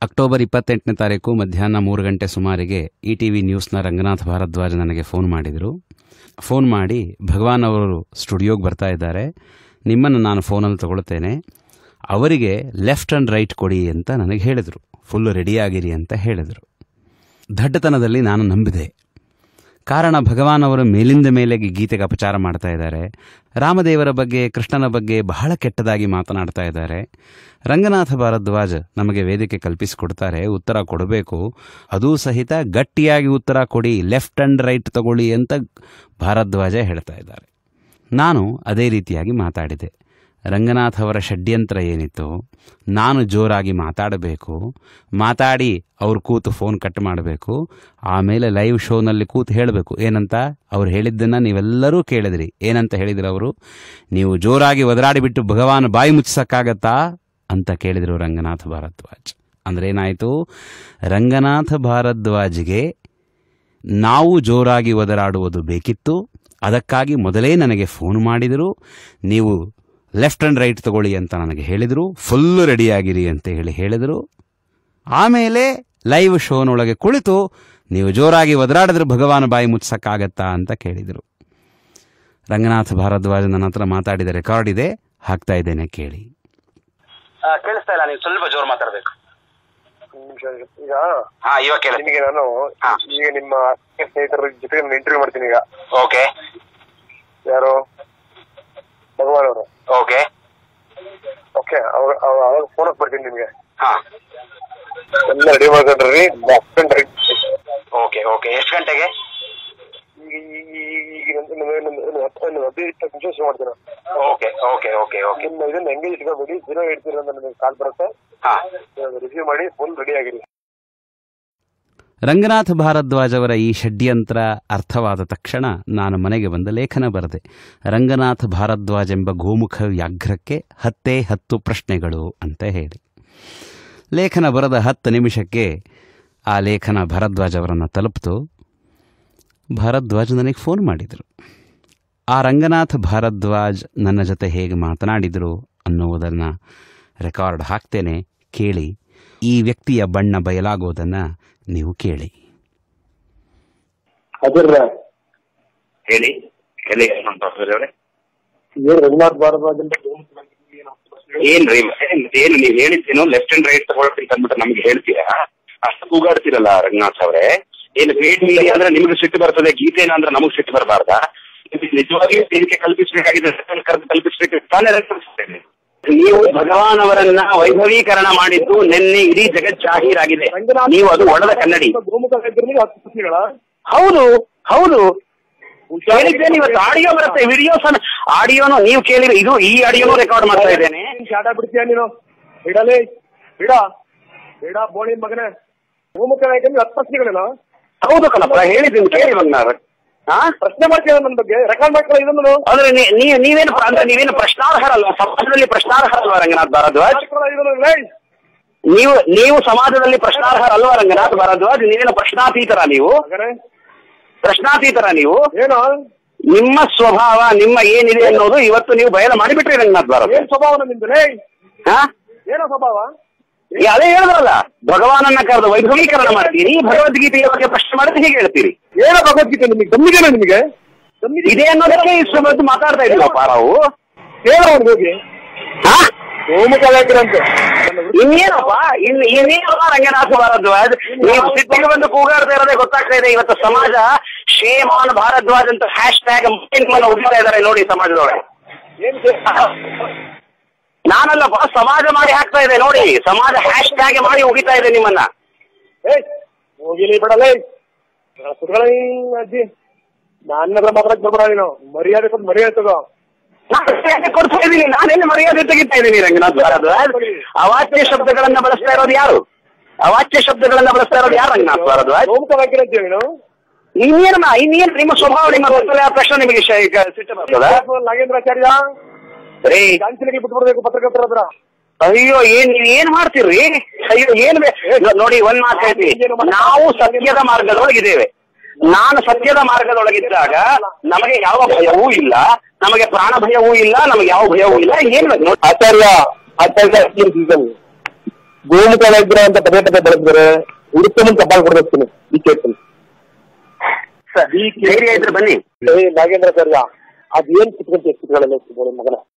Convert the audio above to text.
October ಇಪ್ಪತ್ತೆಂಟನೇ ತಾರೀಕು ಮಧ್ಯಾಹ್ನ ಮೂರು ಗಂಟೆ ಸುಮಾರಿಗೆ ಇ ಟಿ ವಿ ನ್ಯೂಸ್ನ ರಂಗನಾಥ್ ಭಾರದ್ವಾಜ್ ನನಗೆ ಫೋನ್ ಮಾಡಿದರು ಫೋನ್ ಮಾಡಿ ಭಗವಾನ್ ಅವರು ಸ್ಟುಡಿಯೋಗೆ ಬರ್ತಾ ಇದ್ದಾರೆ ನಿಮ್ಮನ್ನು ನಾನು ಫೋನಲ್ಲಿ ತಗೊಳ್ತೇನೆ ಅವರಿಗೆ ಲೆಫ್ಟ್ ಆ್ಯಂಡ್ ರೈಟ್ ಕೊಡಿ ಅಂತ ನನಗೆ ಹೇಳಿದರು ಫುಲ್ ರೆಡಿಯಾಗಿರಿ ಅಂತ ಹೇಳಿದರು ದಡ್ಡತನದಲ್ಲಿ ನಾನು ನಂಬಿದೆ ಕಾರಣ ಭಗವಾನ್ ಅವರು ಮೇಲಿಂದ ಮೇಲೆಗೆ ಗೀತೆಗೆ ಅಪಚಾರ ಮಾಡ್ತಾ ಇದ್ದಾರೆ ರಾಮದೇವರ ಬಗ್ಗೆ ಕೃಷ್ಣನ ಬಗ್ಗೆ ಬಹಳ ಕೆಟ್ಟದಾಗಿ ಮಾತನಾಡ್ತಾ ಇದ್ದಾರೆ ರಂಗನಾಥ ಭಾರದ್ವಾಜ್ ನಮಗೆ ವೇದಿಕೆ ಕಲ್ಪಿಸಿಕೊಡ್ತಾರೆ ಉತ್ತರ ಕೊಡಬೇಕು ಅದೂ ಸಹಿತ ಗಟ್ಟಿಯಾಗಿ ಉತ್ತರ ಕೊಡಿ ಲೆಫ್ಟ್ ಆ್ಯಂಡ್ ರೈಟ್ ತಗೊಳ್ಳಿ ಅಂತ ಭಾರದ್ವಾಜ ಹೇಳ್ತಾ ಇದ್ದಾರೆ ನಾನು ಅದೇ ರೀತಿಯಾಗಿ ಮಾತಾಡಿದೆ ರಂಗನಾಥ್ ಅವರ ಷಡ್ಯಂತ್ರ ಏನಿತ್ತು ನಾನು ಜೋರಾಗಿ ಮಾತಾಡಬೇಕು ಮಾತಾಡಿ ಅವ್ರು ಕೂತು ಫೋನ್ ಕಟ್ ಮಾಡಬೇಕು ಆಮೇಲೆ ಲೈವ್ ಶೋನಲ್ಲಿ ಕೂತು ಹೇಳಬೇಕು ಏನಂತ ಅವ್ರು ಹೇಳಿದ್ದನ್ನು ನೀವೆಲ್ಲರೂ ಕೇಳಿದ್ರಿ ಏನಂತ ಹೇಳಿದ್ರು ಅವರು ನೀವು ಜೋರಾಗಿ ಒದರಾಡಿಬಿಟ್ಟು ಭಗವಾನ್ ಬಾಯಿ ಮುಚ್ಚಿಸಕ್ಕಾಗತ್ತಾ ಅಂತ ಕೇಳಿದರು ರಂಗನಾಥ ಭಾರದ್ವಾಜ್ ಅಂದ್ರೆ ಏನಾಯಿತು ರಂಗನಾಥ ಭಾರದ್ವಾಜ್ಗೆ ನಾವು ಜೋರಾಗಿ ಒದರಾಡುವುದು ಬೇಕಿತ್ತು ಅದಕ್ಕಾಗಿ ಮೊದಲೇ ನನಗೆ ಫೋನ್ ಮಾಡಿದರು ನೀವು ಲೆಫ್ಟ್ ಆ್ಯಂಡ್ ರೈಟ್ ತಗೊಳ್ಳಿ ಅಂತ ನನಗೆ ಹೇಳಿದರು ಫುಲ್ ರೆಡಿಯಾಗಿರಿ ಅಂತ ಹೇಳಿ ಹೇಳಿದರು ಆಮೇಲೆ ಲೈವ್ ಶೋನೊಳಗೆ ಕುಳಿತು ನೀವು ಜೋರಾಗಿ ಒದರಾಡಿದ್ರೆ ಭಗವಾನ್ ಬಾಯಿ ಮುಚ್ಚಕ್ಕಾಗತ್ತಾ ಅಂತ ಕೇಳಿದರು ರಂಗನಾಥ ಭಾರದ್ವಾಜ್ ನನ್ನ ಹತ್ರ ಮಾತಾಡಿದ ರೆಕಾರ್ಡ್ ಇದೆ ಹಾಕ್ತಾ ಇದ್ದೇನೆ ಕೇಳಿ ಕೇಳಿಸ್ತಾ ಇಲ್ಲ ನೀವು ಸ್ವಲ್ಪ ಜೋರ್ ಮಾತಾಡ್ಬೇಕು ಒಂದ್ ನಿಮಿಷ ಈಗ ಹಾ ಇವಾಗ ಕೇಳಿ ನಿಮಗೆ ನಾನು ಹಾ. ಈಗ ನಿಮ್ಮ ಸ್ನೇಹಿತರ ಜೊತೆಗೆ ನಾನು ಇಂಟರ್ವ್ಯೂ ಮಾಡ್ತೀನಿ ಈಗ ಓಕೆ ಯಾರು ಭಗವಾನ್ ಅವರು ಓಕೆ ಓಕೆ ಅವಾಗ ಅವಾಗ- ಅವಾಗ ಫೋನ್ ಬರ್ತೀನಿ ನಿಮ್ಗೆ ಹಾ ಎಲ್ಲ ರೆಡಿ ಮಾಡ್ಕೊಂಡ್ರಿ ಓಕೆ ಓಕೆ ಎಷ್ಟು ಗಂಟೆಗೆ ಈಗ ಈ- ಈ- ಈಗ ಇನ್ನೊಂದು- ಇನ್ನೊಂದು- ಇನ್ನೊಂದು- ಇನ್ನೊಂದು ಹತ್ತು ಇನ್ನೊಂದು ಹದಿನೈದು ಇಪ್ಪತ್ತು ನಿಮಿಷ ಶುರು ಮಾಡ್ತೀನಿ ಓಕೆ ಓಕೆ ಓಕೆ ಓಕೆ ನಿಮ್ಮ ಇದನ್ನ ಹೆಂಗೆ ಇಟ್ಕೊಬೇಡಿ ದಿನ ಇಡ್ತೀರ ಅಂತ ನಿಮಗೆ ಕಾಲ್ ಬರುತ್ತೆ ಹಾ ರಿಸೀವ್ ಮಾಡಿ ಫುಲ್ ರೆಡಿ ಆಗಿರಿ ರಂಗನಾಥ ಭಾರದ್ವಾಜ್ ಅವರ ಈ ಷಡ್ಯಂತ್ರ ಅರ್ಥವಾದ ತಕ್ಷಣ ನಾನು ಮನೆಗೆ ಬಂದ ಲೇಖನ ಬರೆದೆ ರಂಗನಾಥ ಭಾರದ್ವಾಜ್ ಎಂಬ ಗೋಮುಖ ವ್ಯಾಘ್ರಕ್ಕೆ ಹತ್ತೇ ಹತ್ತು ಪ್ರಶ್ನೆಗಳು ಅಂತ ಹೇಳಿ ಲೇಖನ ಬರೆದ ಹತ್ತು ನಿಮಿಷಕ್ಕೆ ಆ ಲೇಖನ ಭಾರದ್ವಾಜ್ ಅವರನ್ನು ತಲುಪಿತು ಭಾರದ್ವಾಜ್ ನನಗೆ ಫೋನ್ ಮಾಡಿದರು ಆ ರಂಗನಾಥ ಭಾರದ್ವಾಜ್ ನನ್ನ ಜೊತೆ ಹೇಗೆ ಮಾತನಾಡಿದರು ಅನ್ನುವುದನ್ನು ರೆಕಾರ್ಡ್ ಹಾಕ್ತೇನೆ ಕೇಳಿ ಈ ವ್ಯಕ್ತಿಯ ಬಣ್ಣ ಬಯಲಾಗೋದನ್ನು ನೀವು ಕೇಳಿ ಅದ್ರ ಹೇಳಿ ಹೇಳಿ ಅವರೇ ಏನು ರಘುನಾಥ್ ಭಾರದ್ವಾಜ್ ಅಂತ ಏನ್ರಿ ಏನ್- ಏನು ನೀವು ಹೇಳಿದ್ದೇನು ಲೆಫ್ಟ್ ಅಂಡ್ ರೈಟ್ ತಗೊಳ್ತೀನಿ ಅಂದ್ಬಿಟ್ಟು ನಮ್ಗೆ ಹೇಳ್ತೀರಾ ಅಷ್ಟು ಕೂಗಾಡ್ತಿರಲ್ಲ ರಂಗನಾಥ್ ಅವರೇ ಏನು ಗ್ರೇಟ್ ಮೀಡಿಯಾ ಅಂದ್ರೆ ನಿಮ್ಗೆ ಸಿಟ್ಟು ಬರ್ತದೆ ಗೀತೆನ ಅಂದ್ರೆ ನಮಗ್ ಸಿಟ್ಟು ಬರಬಾರ್ದಾ ನಿಜವಾಗಿಯೂ ವೇದಿಕೆ ಕಲ್ಪಿಸಬೇಕಾಗಿದೆ ಕರೆದು ಕಲ್ಪಿಸಬೇಕು ತಾನೇ ರಚಿಸ್ತೇನೆ ನೀವು ಭಗವಾನ್ ಅವರನ್ನ ವೈಭವೀಕರಣ ಮಾಡಿದ್ದು ನಿನ್ನೆ ಇಡೀ ಜಗತ್ ಜಾಹೀರಾಗಿದೆ ನೀವು ಅದು ಒಳದ ಕನ್ನಡಿ ಗೋಮುಖ ವೈದ್ಯರಿಗೆ ಹತ್ತು ಪ್ರಶ್ನೆಗಳ ಹೌದು ಹೌದು ಹೇಳಿದ್ದೇನೆ ಇವತ್ತು ಆಡಿಯೋ ಬರುತ್ತೆ ವಿಡಿಯೋಸ್ ಆಡಿಯೋನು ನೀವು ಕೇಳಿದ್ರೆ ಇದು ಈ ಆಡಿಯೋನು ರೆಕಾರ್ಡ್ ಮಾಡ್ತಾ ಇದ್ದೇನೆ ಶಾಟ ಬಿಡ್ತೀಯ ನೀನು ಬಿಡಲೇ ಬಿಡ ಬಿಡ ಬೋಳಿ ಮಗನೇ ಗೋಮುಖ ವೈದ್ಯರಿಗೆ ಹತ್ತು ಪ್ರಶ್ನೆಗಳೇನೋ ಹೌದು ಕಣಪ್ಪ ಹೇಳಿದ್ದೀನಿ ಕೇಳಿ ಬಂಗಾರ ಹಾ ಪ್ರಶ್ನೆ ಮಾಡ್ತೀಯ ನನ್ನ ಬಗ್ಗೆ ರೆಕಾರ್ಡ್ ಮಾಡ್ಕೊಳ್ಳೋ ಇದನ್ನು ಅಂದ್ರೆ ನೀ- ನೀ- ನೀವೇನು ಪ್ರ- ಅಂದ್ರೆ ನೀವೇನು ಪ್ರಶ್ನಾರ್ಹರಲ್ವಾ ಸಮಾಜದಲ್ಲಿ ಪ್ರಶ್ನಾರ್ಹರಲ್ವಾ ರಂಗನಾಥ್ ಭಾರದ್ವಾಜ್ ಮಾಡ್ಕೊಳ್ಳೋ ಇದನ್ನು ಲೇ. ನೀವು ನೀವು ಸಮಾಜದಲ್ಲಿ ಪ್ರಶ್ನಾರ್ಹರಲ್ವಾ ರಂಗನಾಥ್ ಭಾರದ್ವಾಜ್ ನೀವೇನು ಪ್ರಶ್ನಾತೀತರ ನೀವು ಮಗನೇ ಪ್ರಶ್ನಾತೀತರ ನೀವು ಏನು ನಿಮ್ಮ ಸ್ವಭಾವ ನಿಮ್ಮ ಏನಿದೆ ಅನ್ನೋದು ಇವತ್ತು ನೀವು ಬಯಲು ಮಾಡಿಬಿಟ್ರಿ ರಂಗನಾಥ್ ಏನ್ ಭಾರದ್ವಾಜ್ ಸ್ವಭಾವ ನಿಮ್ದು ಲೇ ಹಾ ಏನೋ ಸ್ವಭಾವ ಈ ಅದೇ ಹೇಳಿದ್ರಲ್ಲ ಭಗವಾನನ್ನ ಕರೆದು ವೈಭವೀಕರಣ ಮಾಡ್ತೀರಿ ಭಗವದ್ಗೀತೆಯ ಬಗ್ಗೆ ಪ್ರಶ್ನೆ ಮಾಡಿದ್ರೆ ಹೇಗೆ ಹೇಳ್ತೀರಿ ಏನೋ ಭಗವದ್ಗೀತೆ ನಿಮಗೆ ಗಮ್ಮಿದೇನ ನಿಮಗೆ ಗಮ್ಮಿದೆ ಇದೆ ಅನ್ನೋದಕ್ಕೆ ಇಷ್ಟು ಹೊತ್ತು ಮಾತಾಡ್ತಾ ಇದ್ದೀವಪ್ಪ ನಾವು ಹೇಳೋ ಅವ್ನಿಗೆ ಹೋಗಿ ಹಾ ಗೋಮುಖ ವೈದ್ಯರ ಅಂತ ಇನ್ನೇನಪ್ಪ ಇನ್ ಇನ್ನೇನಪ್ಪ ರಂಗನಾಥ ಭಾರದ್ವಾಜ್ ನೀವು ಸಿಟ್ಟಿಗೆ ಬಂದು ಕೂಗಾಡ್ತಾ ಇರೋದೇ ಗೊತ್ತಾಗ್ತಾ ಇದೆ ಇವತ್ತು ಸಮಾಜ ಶೇಮಾನ್ ಭಾರದ್ವಾಜ್ ಅಂತ ಹ್ಯಾಶ್ ಟ್ಯಾಗ್ ಉಗಿತಾ ಇದ್ದಾರೆ ನೋಡಿ ಸಮಾಜದೊಳಗೆ ಏನ್ ಕೆ- ನಾನಲ್ಲಪ್ಪ ಸಮಾಜ ಮಾಡಿ ಹಾಕ್ತಾ ಇದೆ ನೋಡಿ ಸಮಾಜ ಹ್ಯಾಶ್ ಟ್ಯಾಗ್ ಮಾಡಿ ಉಗಿತಾ ಇದೆ ನಿಮ್ಮನ್ನ ಏಯ್ ಹೋಗಿಲಿ ಬಿಡಲೇ ಕುತ್ಕೊಳ್ಳ ಅಜ್ಜಿ ನನ್ನ ಮಾತಾಡಕ್ ಬರ್ಬೇಡ ನೀನು ಮರ್ಯಾದೆ ಕೊಟ್ಟು ಮರ್ಯಾದೆ ತಗೋ ನಾನು ಮರ್ಯಾದೆ ಕೊಡ್ತಾ ಇದ್ದೀನಿ ನಾನೇನು ಮರ್ಯಾದೆ ತೆಗಿತಾ ಇದ್ದೀನಿ ರಂಗನಾಥ್ ಭಾರದ್ವಾಜ್ ಅವಾಚ್ಯ ಶಬ್ದಗಳನ್ನ ಬಳಸ್ತಾ ಇರೋದು ಯಾರು ಅವಾಚ್ಯ ಶಬ್ದಗಳನ್ನ ಬಳಸ್ತಾ ಇರೋದು ಯಾರು ರಂಗನಾಥ್ ಭಾರದ್ವಾಜ್ ಗೋಮುಖ ವೈದ್ಯರ ಅಂತೀಯ ನೀನು ಇನ್ನೇನ ಇನ್ನೇನು ನಿಮ್ಮ ಸ್ವಭಾವ ನಿಮ್ಮ ಗೊತ್ತಲ್ಲ ಆದ ತಕ್ಷಣ ನಿಮಗೆ ಶ- ಈಗ ಸಿಟ್ಟು ಬರ್ತದ ನಾಗೇಂದ್ರಾಚಾರ್ಯ ರೀ ಚಾನ್ಸಲಿಗೆ ಬಿಟ್ಬಿಡ್ಬೇಕು ಪತ್ರಕರ್ತರ ಹತ್ರ ಅಯ್ಯೋ ಏನ್ ನೀವ್ ಏನ್ ಮಾಡ್ತೀರಿ ಅಯ್ಯೋ ಏನ್ ಬೇ- ನೋ- ನೋಡಿ ಒಂದ್ ಮಾತು ಹೇಳ್ತೀನಿ ನಾವು ಸತ್ಯದ ಮಾರ್ಗದೊಳಗಿದ್ದೇವೆ ನಾನು ಸತ್ಯದ ಮಾರ್ಗದೊಳಗಿದ್ದಾಗ ನಮಗೆ ಯಾವ ಭಯವೂ ಇಲ್ಲ ನಮಗೆ ಪ್ರಾಣ ಭಯವೂ ಇಲ್ಲ ನಮಗೆ ಯಾವ ಭಯವೂ ಇಲ್ಲ ಏನ್ ಬೇಕು ನೋಡಿ ಆಚಾರ್ಯ ಆಚಾರ್ಯ ಗೋಮುಖ ವೈದ್ಯರ ಅಂತ ಪದೇ ಪದೇ ಬಳಸಿದ್ರೆ ಹುಡುಕಮನ್ ಕಪಾಲ್ ಕೊಡ್ಬೇಕು ಈ ಕೇಳ್ತೀನಿ ಸರ್ ಧೈರ್ಯ ಇದ್ರೆ ಬನ್ನಿ ಏ ನಾಗೇಂದ್ರ ಸರ್ ಅದೇನ್ ಕಿತ್ಕೊಂತ ಕಿತ್ಕೊಳ್ಳಲ್ಲ ಮಗನ